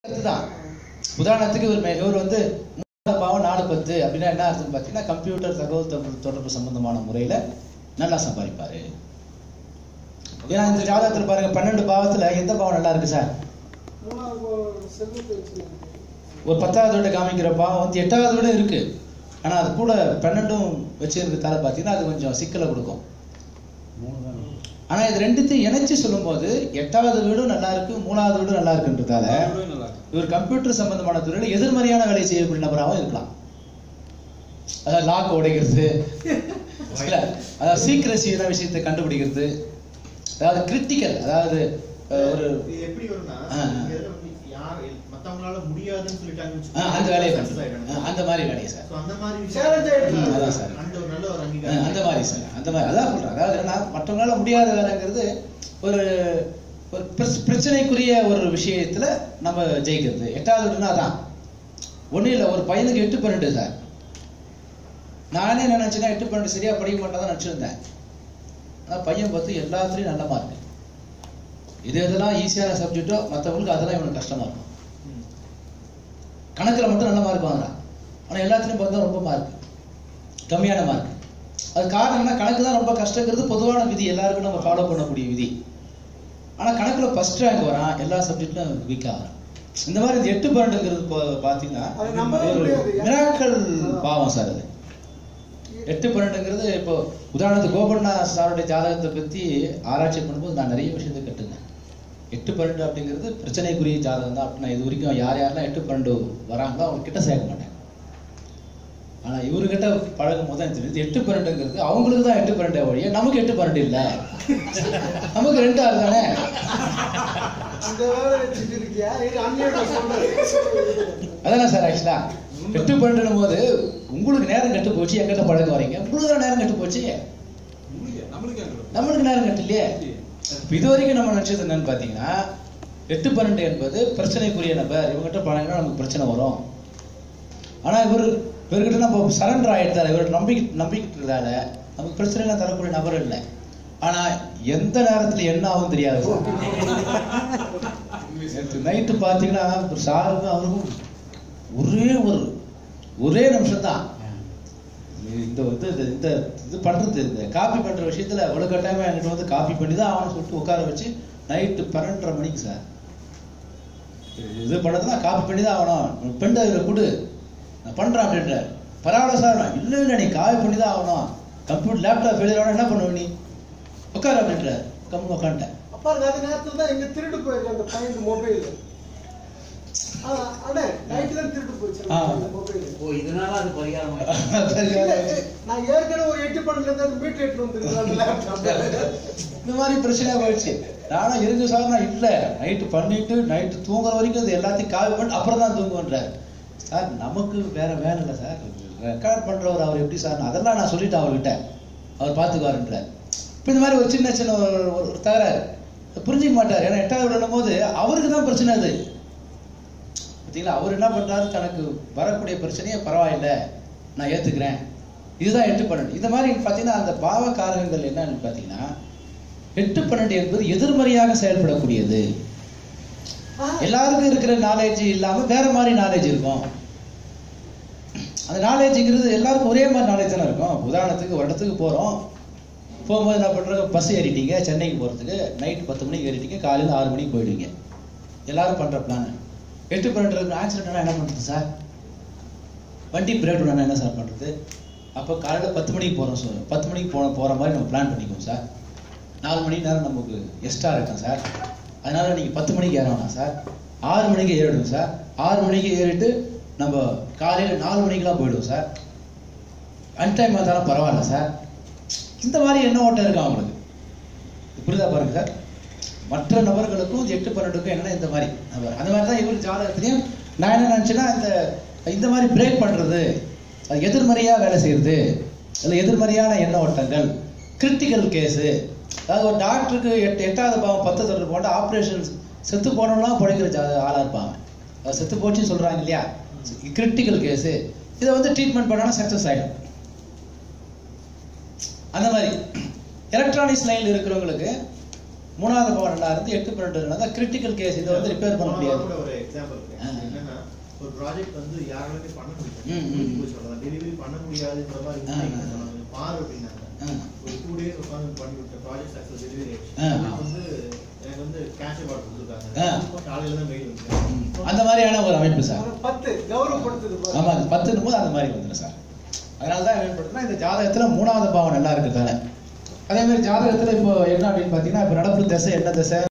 தான் உதாரணத்துக்கு இவர் மே- இவர் வந்து மூணாவது பாவம் நாலு பத்து அப்படின்னா என்ன அர்த்தம் பார்த்தீங்கன்னா கம்ப்யூட்டர் தகவல் தொடர்பு தொடர்பு சம்பந்தமான முறையில நல்லா சம்பாதிப்பாரு ஏன்னா இந்த ஜாதகத்தில் பாருங்க பன்னெண்டு பாவத்துல எந்த பாவம் நல்லா இருக்கு சார் மூணாவது செல்வத்தை வச்சு ஒரு பத்தாவது வீட்டை காமிக்கிற பாவம் வந்து எட்டாவது வீடு இருக்கு ஆனா அது கூட பன்னெண்டும் வச்சிருக்கிறதால பார்த்தீங்கன்னா அது கொஞ்சம் சிக்கலை கொடுக்கும் ஆனா இது ரெண்டுத்தையும் இணைச்சு சொல்லும்போது எட்டாவது வீடும் நல்லா இருக்கு மூணாவது வீடும் நல்லா இருக்குன்றதால இவர் கம்ப்யூட்டர் சம்பந்தமான துறையில எதிர்மறையான வேலை செய்யக்கூடிய நபராகவும் இருக்கலாம் அதாவது லாக் உடைக்கிறது இல்ல அதாவது சீக்கிரசியான விஷயத்தை கண்டுபிடிக்கிறது அதாவது கிரிட்டிக்கல் அதாவது அஹ், ஒரு இது எப்படி வரும்னா ஆ, ஆ. இந்த இதுல வந்து யார் மத்தவங்களால முடியாதுன்னு சொல்லிட்டாங்கன்னு அஹ், அந்த வேலையை Success பண்றது ஆயிடணும். அஹ், அந்த மாதிரி வேலையை சார் So, அந்த மாதிரி Challenge ஆயிடுச்சு. ம், அதான் சார். அந்த ஒரு நல்ல ஒரு அஹ், அங்கீகாரம் அந்த மாதிரி சார் அந்த மாதிரி அதான் சொல்றேன் அதாவது என்ன மற்றவங்களால முடியாத வேலைங்கிறது ஒரு ஒரு பிரச்ச- பிரச்சனைக்குரிய ஒரு விஷயத்துல நம்ம ஜெயிக்கிறது எட்டாவது வீடுனா அதான் ஒண்ணும் இல்லை ஒரு பையனுக்கு எட்டு பன்னெண்டு சார் நானே என்ன நினைச்சேன்னா எட்டு பன்னெண்டு சரியா படிக்க மாட்டேன் நினைச்சிருந்தேன் ஆனா பையன் பார்த்து எல்லாத்துலயும் நல்ல மார்க் இது எதெல்லாம் ஈஸியான சப்ஜெக்டோ மற்றவங்களுக்கு அதெல்லாம் இவனுக்கு கஷ்டமா இருக்கும் ம். கணக்குல மட்டும் நல்ல மார்க் வாங்குறான் ஆனா எல்லாத்துலயும் பார்த்தா ரொம்ப மார்க் கம்மியான மார்க் அது காரணம் என்ன கணக்கு தான் ரொம்ப கஷ்டங்கிறது பொதுவான விதி எல்லாருக்கும் நம்ம ஃபாலோ பண்ணக்கூடிய விதி ஆனா கணக்குல ஃபர்ஸ்ட் ரேங்க் வரான் எல்லா சப்ஜெக்ட்லயும் வீக் ஆகிறான் இந்த மாதிரி இந்த எட்டு பன்னெண்டுங்கிறது பா- பாத்தீங்கன்னா அது நம்பவே ஒரு முடியாது. மிராக்கல் பாவம் சார் அது எட்டு பன்னெண்டுங்கிறது இப்போ உதாரணத்துக்கு கோபண்ணா சாருடைய ஜாதகத்தை பத்தி ஆராய்ச்சி பண்ணும்போது நான் நிறைய விஷயத்தை கற்றுனேன் எட்டு பன்னெண்டு அப்படிங்கிறது பிரச்சனைக்குரிய ஜாதகம் தான் அப்படி நான் இது வரைக்கும் யார் யாரெல்லாம் எட்டு பன்னெண்டு வராங்களோ அவங்க கிட்ட சேர்க்க மாட்டேன் ஆனா இவர்கிட்ட பழகும் போது தான் தெரியுது எட்டு பன்னெண்டுங்கிறது அவங்களுக்கு தான் எட்டு பன்னெண்டு வழியா நமக்கு எட்டு பன்னெண்டு இல்ல நமக்கு ரெண்டு ஆறு தானே அந்த வேலை வச்சுட்டு இருக்கியா இது அண்ணியோட சொல்றது அதானே சார் ஆக்சுவலா எட்டு பன்னெண்டுனும் போது உங்களுக்கு நேரம் கெட்டு போச்சு எங்கிட்ட பழக வரீங்க உங்களுக்கு தான் நேரம் கெட்டு போச்சு நம்மளுக்கு நேரம் கட்டலையே இப்ப இது வரைக்கும் நம்ம நினைச்சது என்னன்னு பாத்தீங்கன்னா எட்டு பன்னெண்டு என்பது பிரச்சனைக்குரிய நபர் இவங்ககிட்ட பழகினா நமக்கு பிரச்சனை வரும் ஆனா இவர் இவர்கிட்ட நம்ம சரண்டர் ஆயிட்டாரு இவர் நம்பிக்கை நம்பிக்கிட்டதால நமக்கு பிரச்சனைலாம் தரக்கூடிய நபர் இல்லை ஆனா எந்த நேரத்துல என்ன ஆகும் தெரியாது நேற்று நைட்டு பாத்தீங்கன்னா ஒரு சாருக்கும் அவருக்கும் ஒரே ஒரு ஒரே நிமிஷம் தான் இந்த வந்து இது- இந்த இது பண்றது இந்த காப்பி பண்ற விஷயத்துல அவ்வளவு கட்டாயமா என்கிட்ட வந்து காப்பி பண்ணி தான் அவனை சொல்லிட்டு உட்கார வச்சு நைட்டு பன்னெண்டரை மணிக்கு சார் இது பண்ணதுன்னா காப்பி பண்ணி தான் ஆகணும் பெண் அதில் கொடு நான் பண்றேன் அப்படின்ற பரவாயில்ல சார் நான் இல்லை இல்லை நீ காப்பி பண்ணி தான் ஆகணும் கம்ப்யூட்டர் லேப்டாப் எழுதுறவன என்ன பண்ணுவ நீ உட்கார அப்படின்ற கம்மு உட்காந்துட்டேன் அப்பா அந்த நேரத்துல தான் எங்க திருடு போயிருக்கு அந்த பையன் மொபைல் அண்ணே நைட்டு தான் திருடு போச்சு ஆ. அந்த மொபைல் ஓ இதனால அது பரிகாரம் நான் ஏற்கனவே ஒரு எட்டு பன்னெண்டுல இருந்து அந்த மீட்டர் எட்டு வந்துருக்கேன் லேப்டாப் இந்த மாதிரி பிரச்சனை போயிடுச்சு நானும் இருங்க சார் நான் இல்லை நைட்டு பண்ணிட்டு நைட்டு தூங்குற வரைக்கும் அது எல்லாத்தையும் காவி பண்ணிட்டு அப்புறம் தான் தூங்குவேன்றார் சார் நமக்கு வேற வேலை இல்லை சார் ரெக்கார்ட் பண்றவர் அவர் எப்படி சார் நான் அதெல்லாம் நான் சொல்லிட்டேன் அவர்கிட்ட அவர் பார்த்துக்குவாருன்றார் இப்போ இந்த மாதிரி ஒரு சின்ன சின்ன ஒரு ஒரு- ஒரு தகராறு புரிஞ்சிக்க மாட்டார் ஏன்னா எட்டாவது விடும் போது அவருக்கு தான் பிரச்சனை அது பார்த்தீங்களா அவர் என்ன பண்றாரு தனக்கு வரக்கூடிய பிரச்சனையே பரவாயில்லை நான் ஏத்துக்கிறேன் இதுதான் எட்டு பன்னெண்டு இந்த மாதிரி பார்த்தீங்கன்னா அந்த பாவ காரகங்கள் என்னன்னு பார்த்தீங்கன்னா எட்டு பன்னெண்டு என்பது எதிர்மறையாக செயல்படக்கூடியது எல்லாருக்கும் இருக்கிற நாலேஜ் இல்லாம வேற மாதிரி நாலேஜ் இருக்கும் அந்த நாலேஜுங்கிறது எல்லாருக்கும் ஒரே மாதிரி நாலேஜ் தானே இருக்கும் உதாரணத்துக்கு ஒரு இடத்துக்கு போறோம் போகும்போது என்ன பண்றாங்க பஸ் ஏறிட்டீங்க சென்னைக்கு போறதுக்கு நைட் பத்து மணிக்கு ஏறிட்டீங்க காலையில ஆறு மணிக்கு போயிடுவீங்க எல்லாரும் பண்ற பிளான் எட்டு பன்னெண்டு ஆக்சிடென்ட் என்ன பண்றது சார் வண்டி பிரேக் டவுன் என்ன சார் பண்றது அப்போ காலையில பத்து மணிக்கு போறோம் சார் பத்து மணிக்கு போன போற மாதிரி நம்ம பிளான் பண்ணிக்குவோம் சார் நாலு மணி நேரம் நமக்கு எக்ஸ்ட்ரா இருக்கும் சார் அதனால நீங்க பத்து மணிக்கு ஏற வேணாம் சார் ஆறு மணிக்கு ஏறிடுவோம் சார் ஆறு மணிக்கு ஏறிட்டு நம்ம காலையில நாலு மணிக்கெல்லாம் போயிடுவோம் சார் அன்டைம் வந்தாலும் பரவாயில்ல சார் இந்த மாதிரி என்ன ஓட்டம் இருக்கு அவங்களுக்கு புரியுதா பாருங்க சார் மற்ற நபர்களுக்கும் எட்டு பன்னெண்டுக்கும் என்ன இந்த மாதிரி நபர் அந்த மாதிரி தான் இவர் ஜாதகத்திலையும் நான் என்ன நினைச்சேன்னா இந்த இந்த மாதிரி பிரேக் பண்றது அது எதிர்மறையா வேலை செய்யறது இல்லை எதிர்மறையான எண்ண ஓட்டங்கள் கிரிட்டிக்கல் கேஸு அதாவது ஒரு டாக்டருக்கு எட்டு எட்டாவது பாவம் பத்து தொடர்பு போட்டு ஆப்ரேஷன் செத்து போனவங்களாம் பிழைக்கிற ஜா ஆளாக இருப்பாங்க அது செத்து போச்சுன்னு சொல்றாங்க இல்லையா கிரிட்டிக்கல் கேஸு இதை வந்து ட்ரீட்மெண்ட் பண்ணாலும் சக்ஸஸ் ஆகிடும் அந்த மாதிரி எலக்ட்ரானிக்ஸ் லைன்ல இருக்கிறவங்களுக்கு மூணாவது பவர் நல்லா இருந்து எட்டு பன்னெண்டு இருந்தால் கிரிட்டிக்கல் கேஸ் இதை வந்து ரிப்பேர் பண்ண முடியாது கூட ஒரு எக்ஸாம்பிள் இருக்கு ப்ராஜெக்ட் வந்து யாராலுமே பண்ண ம், ம். முடியும் சொல்லலாம் டெலிவரி பண்ண முடியாதுன்ற மாதிரி ஆ, ஆ. சொன்னாங்க. பாரு அப்படின்னாங்க ஆ. ஒரு டூ டேஸ் உட்காந்து பண்ணி விட்ட ப்ராஜெக்ட் சக்ஸஸ் டெலிவரி ஆ. ஆயிடுச்சு அதுக்கு வந்து எனக்கு வந்து கேஷ் அவார்ட் கொடுத்துருக்காங்க ஆ. இப்போ காலையில தான் மெயில் ம். வந்து அந்த மாதிரியான ஒரு அமைப்பு சார் ஒரு பத்து கௌரவப்படுத்துது பாரு. ஆமா அது பத்துன்னும் போது அந்த மாதிரி வந்துடும் சார் அதனால தான் ஏற்படுத்தினா இந்த ஜாதகத்துல மூணாவது பாவம் நல்லா இருக்கு தானே அதே மாதிரி ஜாதகத்துல இப்போ என்ன அப்படின்னு பாத்தீங்கன்னா இப்போ நடப்பு தசை என்ன தசை